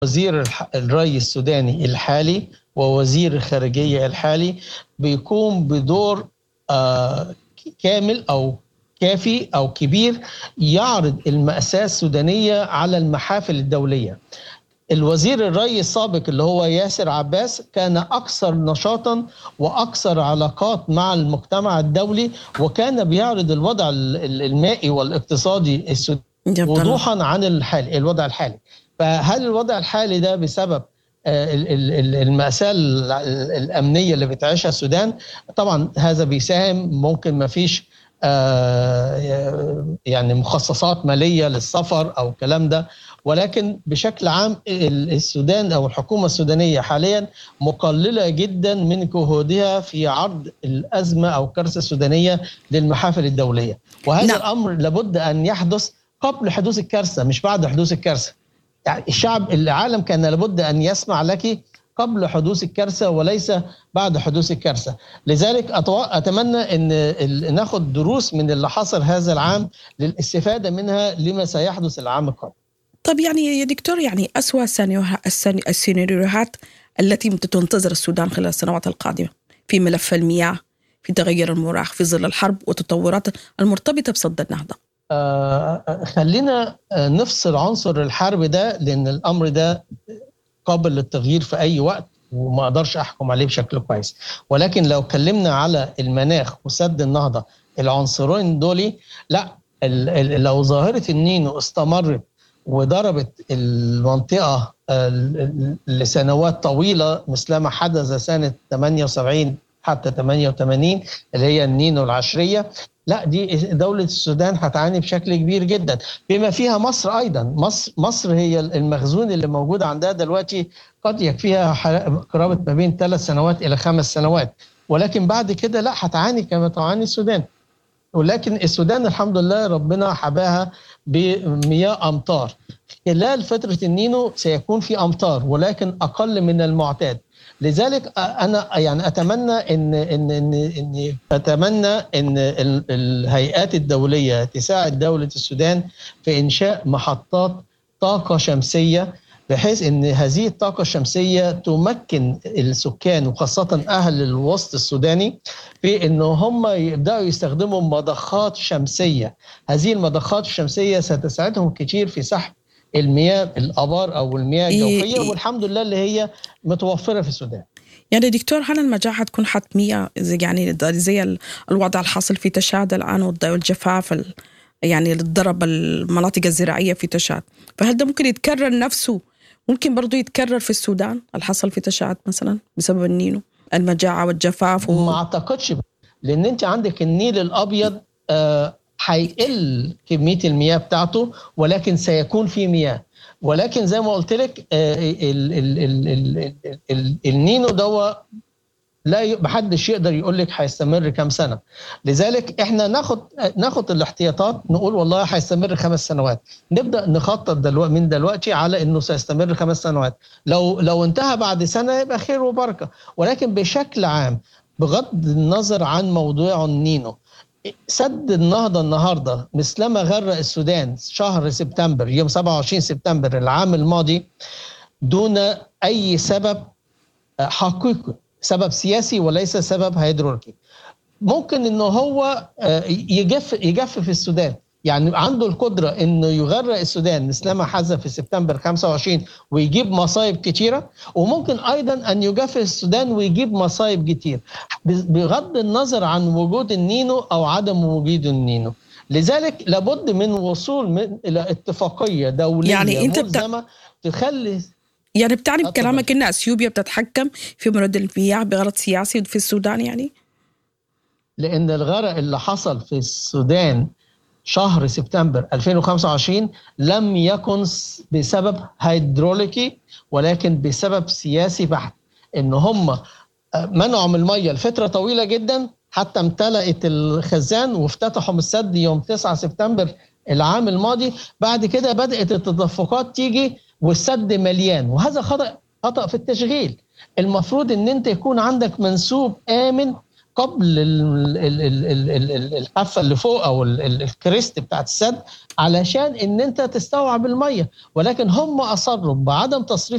وزير الري السوداني الحالي ووزير الخارجية الحالي بيقوم بدور كامل أو كافي أو كبير يعرض المأساة السودانية على المحافل الدولية الوزير الري السابق اللي هو ياسر عباس كان أكثر نشاطا وأكثر علاقات مع المجتمع الدولي وكان بيعرض الوضع المائي والاقتصادي السوداني وضوحا عن الحالي الوضع الحالي فهل الوضع الحالي ده بسبب المأساة الأمنية اللي بتعيشها السودان طبعا هذا بيساهم ممكن ما فيش يعني مخصصات مالية للسفر أو الكلام ده ولكن بشكل عام السودان أو الحكومة السودانية حاليا مقللة جدا من جهودها في عرض الأزمة أو الكارثة السودانية للمحافل الدولية وهذا نعم. الأمر لابد أن يحدث قبل حدوث الكارثة مش بعد حدوث الكارثة يعني الشعب العالم كان لابد ان يسمع لك قبل حدوث الكارثه وليس بعد حدوث الكارثه لذلك اتمنى ان ناخد دروس من اللي حصل هذا العام للاستفاده منها لما سيحدث العام القادم طب يعني يا دكتور يعني اسوا السيناريوهات التي تنتظر السودان خلال السنوات القادمه في ملف المياه في تغير المناخ في ظل الحرب والتطورات المرتبطه بصد النهضه آه خلينا نفصل عنصر الحرب ده لان الامر ده قابل للتغيير في اي وقت وما اقدرش احكم عليه بشكل كويس ولكن لو اتكلمنا على المناخ وسد النهضه العنصرين دول لا لو ظاهره النينو استمرت وضربت المنطقه لسنوات طويله مثلما حدث سنه 78 حتى 88 اللي هي النينو العشريه لا دي دولة السودان هتعاني بشكل كبير جدا بما فيها مصر أيضا مصر, مصر هي المخزون اللي موجود عندها دلوقتي قد يكفيها قرابة ما بين ثلاث سنوات إلى خمس سنوات ولكن بعد كده لا هتعاني كما تعاني السودان ولكن السودان الحمد لله ربنا حباها بمياه أمطار خلال فترة النينو سيكون في أمطار ولكن أقل من المعتاد لذلك انا يعني اتمنى ان ان ان, إن اتمنى ان الهيئات الدوليه تساعد دوله السودان في انشاء محطات طاقه شمسيه بحيث ان هذه الطاقه الشمسيه تمكن السكان وخاصه اهل الوسط السوداني في ان هم يبداوا يستخدموا مضخات شمسيه هذه المضخات الشمسيه ستساعدهم كتير في سحب المياه الابار او المياه الجوفيه والحمد لله اللي هي متوفره في السودان يعني دكتور هل المجاعة حتكون حتمية زي يعني زي الوضع الحاصل في تشاد الآن والجفاف يعني اللي ضرب المناطق الزراعية في تشاد فهل ده ممكن يتكرر نفسه ممكن برضو يتكرر في السودان الحصل في تشاد مثلا بسبب النينو المجاعة والجفاف و... ما أعتقدش لأن أنت عندك النيل الأبيض آه هيقل كميه المياه بتاعته ولكن سيكون في مياه ولكن زي ما قلت لك النينو دوا لا محدش يقدر يقول لك هيستمر كام سنه لذلك احنا ناخد ناخد الاحتياطات نقول والله هيستمر خمس سنوات نبدا نخطط دلوقتي من دلوقتي على انه سيستمر خمس سنوات لو لو انتهى بعد سنه يبقى خير وبركه ولكن بشكل عام بغض النظر عن موضوع النينو سد النهضة النهاردة مثلما غرق السودان شهر سبتمبر يوم 27 سبتمبر العام الماضي دون أي سبب حقيقي سبب سياسي وليس سبب هيدرولوجي ممكن انه هو يجف يجف في السودان يعني عنده القدرة انه يغرق السودان مثلما حدث في سبتمبر 25 ويجيب مصايب كتيرة وممكن ايضا ان يجف السودان ويجيب مصايب كتير بغض النظر عن وجود النينو او عدم وجود النينو لذلك لابد من وصول من الى اتفاقيه دوليه يعني انت ملزمه تخلي يعني بتعني بكلامك ان اثيوبيا بتتحكم في مرد المياه بغرض سياسي في السودان يعني؟ لان الغرق اللي حصل في السودان شهر سبتمبر 2025 لم يكن بسبب هيدروليكي ولكن بسبب سياسي بحت ان هم منعوا من الميه لفتره طويله جدا حتى امتلأت الخزان وافتتحوا السد يوم 9 سبتمبر العام الماضي بعد كده بدأت التدفقات تيجي والسد مليان وهذا خطأ خطأ في التشغيل المفروض ان انت يكون عندك منسوب آمن قبل الحافه اللي فوق او الكريست بتاعت السد علشان ان انت تستوعب الميه ولكن هم اصروا بعدم تصريف